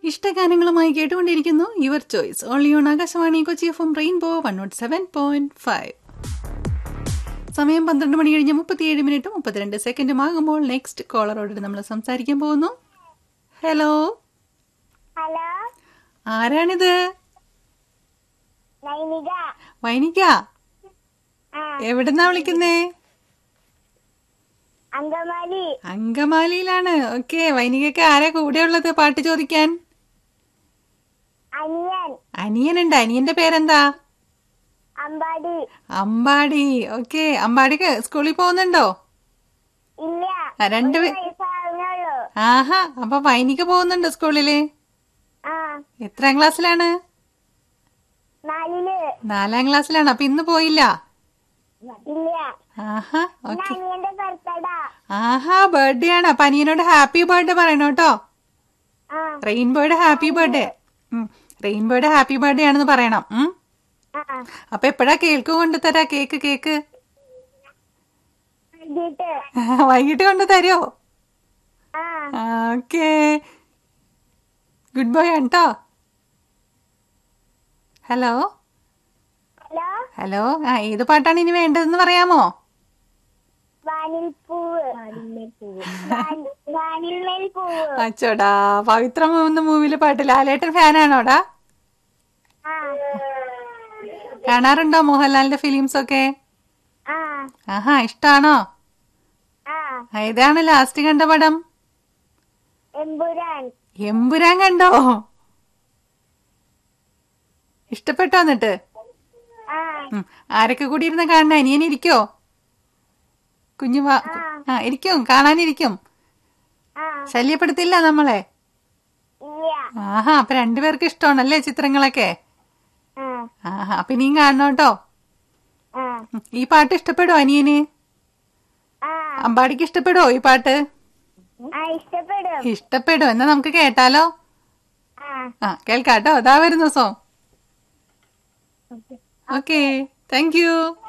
ഇഷ്ടഗാനങ്ങളുമായി കേട്ടുകൊണ്ടിരിക്കുന്നു your choice only on Akashvani Kochi F M rainbow one nought seven point five സമയം പന്ത്രണ്ട് മണി കഴിഞ്ഞ് മുപ്പത്തിയേഴ് മിനിറ്റ് മുപ്പത്തിരണ്ട് സെക്കൻഡും ആകുമ്പോൾ നെക്സ്റ്റ് കോളറോട് നമ്മൾ സംസാരിക്കാൻ പോകുന്നു ഹലോ ഹലോ ആരാണിത് നൈനിക വൈനിക ആ എവിടുന്നാ വിളിക്കുന്നേ അങ്കമാലി അങ്കമാലിയിലാണ് ഓക്കെ വൈനികക്ക് ആരാ കൂടെയുള്ളത് പാട്ട് ചോദിക്കാൻ അനിയൻ അനിയനുണ്ട് അനിയന്റെ പേരെന്താ അമ്പാടി അമ്പാടി ഓക്കെ അമ്പാടിക്ക് സ്കൂളിൽ പോകുന്നുണ്ടോ ഇല്ല ആ, രണ്ട് ഒരു പേ- വയസ്സാകുന്നുള്ളൂ ആഹാ അപ്പൊ വൈനിക പോകുന്നുണ്ട് സ്കൂളില് ആ എത്രാം ക്ലാസ്സിലാണ് നാലില് നാലാം ക്ലാസ്സിലാണ് അപ്പൊ ഇന്ന് പോയില്ല ഇല്ല ആഹാ ഇന്ന് ഓക്കെ അനിയന്റെ ബർത്ത്ഡേ ആഹാ ബർത്ത്ഡേ ആണ് അപ്പൊ അനിയനോട് ഹാപ്പി ബർത്ത്ഡേ പറയണം കേട്ടോ ആ റെയിൻബോയുടെ ഹാപ്പി ബർത്ത്ഡേ റെയിൻബോയുടെ ഹാപ്പി ബർത്ത്ഡേ ആണെന്ന് പറയണം ഉം. ആ അപ്പൊ എപ്പോഴാ കേക്ക് കൊണ്ടുതരാ കേക്ക് കേക്ക് വൈകിട്ട് വൈകിട്ട് കൊണ്ടു തരുമോ ആ ഓക്കെ ഗുഡ് ബോയ് ആണ് കേട്ടോ ഹലോ ഹലോ ഹലോ ആ ഏത് പാട്ടാണ് ഇനി വേണ്ടതെന്ന് പറയാമോ വാനിൽ പൂവ് വാനിൽ പൂവ് വാനിൽമേൽ പൂവ് അച്ചോടാ പവിത്രം എന്ന മൂവിയിലെ പാട്ട് ലാലേട്ടൻ ഫാനാണോടാ ആ കാണാറുണ്ടോ മോഹൻലാലിന്റെ ഫിലിംസ് ഒക്കെ ആ ആഹാ ഇഷ്ടാണോ ആ ആ, ഏതാണ് ലാസ്റ്റ് കണ്ട പടം എമ്പുരാൻ എമ്പുരാൻ കണ്ടോ ഇഷ്ടപ്പെട്ടോ എന്നിട്ട് ആ ഉം. ആരൊക്കെ കൂടി ഇരുന്ന് കാണണ അനിയൻ ഇരിക്കോ കുഞ്ഞു വാ- ആ ഇരിക്കും കാണാനിരിക്കും ആ ശല്യപ്പെടുത്തില്ല നമ്മളെ ഇല്ല ആഹാ അപ്പൊ രണ്ടുപേർക്ക് ഇഷ്ടമാണല്ലേ ചിത്രങ്ങളൊക്കെ ആ ആഹാ അപ്പൊ ഇനിയും കാണണം കേട്ടോ ആ ഉം. ഈ പാട്ട് ഇഷ്ടപ്പെടോ അനിയന് ആ അമ്പാടിക്ക് ഇഷ്ടപ്പെടോ ഈ പാട്ട് ആ ഇഷ്ടപ്പെടും ഇഷ്ടപ്പെടും എന്നാ നമുക്ക് കേട്ടാലോ ആ ആ കേൾക്കാട്ടോ അതാ വരുന്ന സോങ് ഓക്കെ താങ്ക് യു